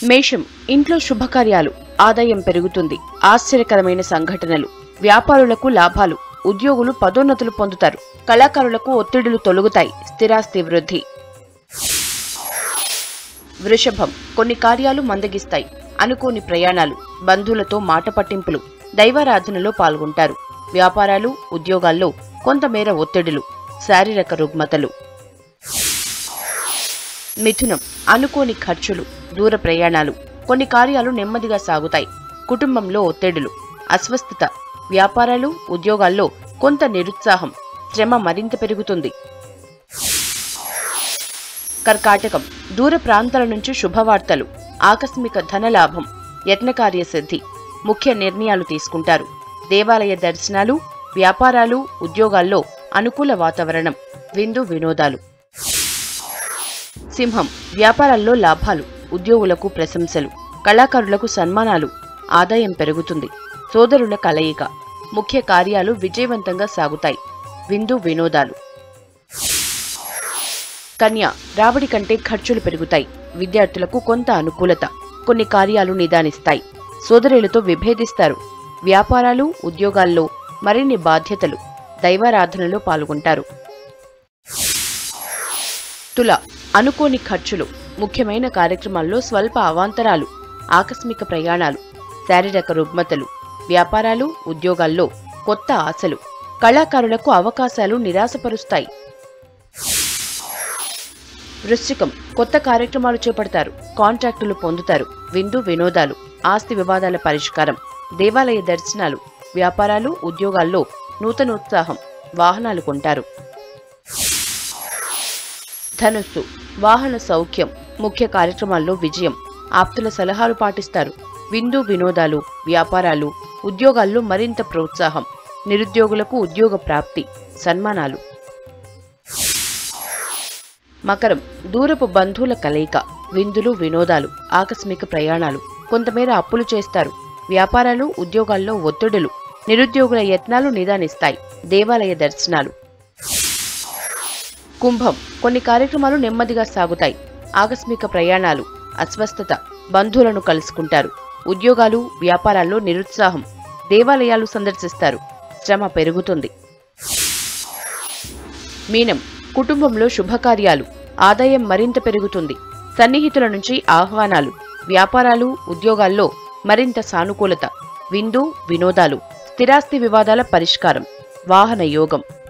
మేషం ఇంట్లో శుభకార్యాలు ఆదాయం పెరుగుతుంది ఆశ్చర్యకరమైన సంఘటనలు వ్యాపారులకు లాభాలు ఉద్యోగులు పదోన్నతులు పొందుతారు కళాకారులకు ఒత్తిడులు తొలగుతాయి స్థిరాస్తి వృద్ధి వృషభం కొన్ని కార్యాలు మందగిస్తాయి అనుకోని ప్రయాణాలు బంధువులతో మాట పట్టింపులు దైవారాధనలో పాల్గొంటారు వ్యాపారాలు ఉద్యోగాల్లో కొంతమేర ఒత్తిడులు శారీరక రుగ్మతలు మిథునం అనుకోని ఖర్చులు దూర ప్రయాణాలు కొన్ని కార్యాలు నెమ్మదిగా సాగుతాయి కుటుంబంలో ఒత్తిడులు అస్వస్థత వ్యాపారాలు ఉద్యోగాల్లో కొంత నిరుత్సాహం శ్రమ మరింత పెరుగుతుంది కర్కాటకం దూర ప్రాంతాల నుంచి శుభవార్తలు ఆకస్మిక ధనలాభం యత్నకార్య సిద్ధి ముఖ్య నిర్ణయాలు తీసుకుంటారు దేవాలయ దర్శనాలు వ్యాపారాలు ఉద్యోగాల్లో అనుకూల వాతావరణం విందు వినోదాలు సింహం వ్యాపారాల్లో లాభాలు ఉద్యోగులకు ప్రశంసలు కళాకారులకు సన్మానాలు ఆదాయం పెరుగుతుంది సోదరుల కలయిక ముఖ్య కార్యాలు విజయవంతంగా సాగుతాయి విందు వినోదాలు కన్య రాబడి కంటే ఖర్చులు పెరుగుతాయి విద్యార్థులకు కొంత అనుకూలత కొన్ని కార్యాలు నిదానిస్తాయి సోదరులతో విభేదిస్తారు వ్యాపారాలు ఉద్యోగాల్లో మరిన్ని బాధ్యతలు దైవారాధనలో పాల్గొంటారు తుల అనుకోని ఖర్చులు ముఖ్యమైన కార్యక్రమాల్లో స్వల్ప అవాంతరాలు ఆకస్మిక ప్రయాణాలు శారీరక రుగ్మతలు వ్యాపారాలు ఉద్యోగాల్లో కొత్త ఆశలు కళాకారులకు అవకాశాలు నిరాశపరుస్తాయి వృశ్చికం కొత్త కార్యక్రమాలు చేపడతారు కాంట్రాక్టులు పొందుతారు విందు వినోదాలు ఆస్తి వివాదాల పరిష్కారం దేవాలయ దర్శనాలు వ్యాపారాలు ఉద్యోగాల్లో నూతనోత్సాహం వాహనాలు కొంటారు ధనుస్సు వాహన సౌఖ్యం ముఖ్య కార్యక్రమాల్లో విజయం ఆప్తుల సలహాలు పాటిస్తారు విందు వినోదాలు వ్యాపారాలు ఉద్యోగాల్లో మరింత ప్రోత్సాహం నిరుద్యోగులకు ఉద్యోగ ప్రాప్తి సన్మానాలు మకరం దూరపు బంధువుల కలయిక విందులు వినోదాలు ఆకస్మిక ప్రయాణాలు కొంతమేర అప్పులు చేస్తారు వ్యాపారాలు ఉద్యోగాల్లో ఒత్తిడులు నిరుద్యోగుల యత్నాలు నిదానిస్తాయి దేవాలయ దర్శనాలు కుంభం కొన్ని కార్యక్రమాలు నెమ్మదిగా సాగుతాయి ఆకస్మిక ప్రయాణాలు అస్వస్థత బంధువులను కలుసుకుంటారు ఉద్యోగాలు వ్యాపారాల్లో నిరుత్సాహం దేవాలయాలు సందర్శిస్తారు శ్రమ పెరుగుతుంది మీనం కుటుంబంలో శుభకార్యాలు ఆదాయం మరింత పెరుగుతుంది సన్నిహితుల నుంచి ఆహ్వానాలు వ్యాపారాలు ఉద్యోగాల్లో మరింత సానుకూలత విందు వినోదాలు స్థిరాస్తి వివాదాల పరిష్కారం వాహన యోగం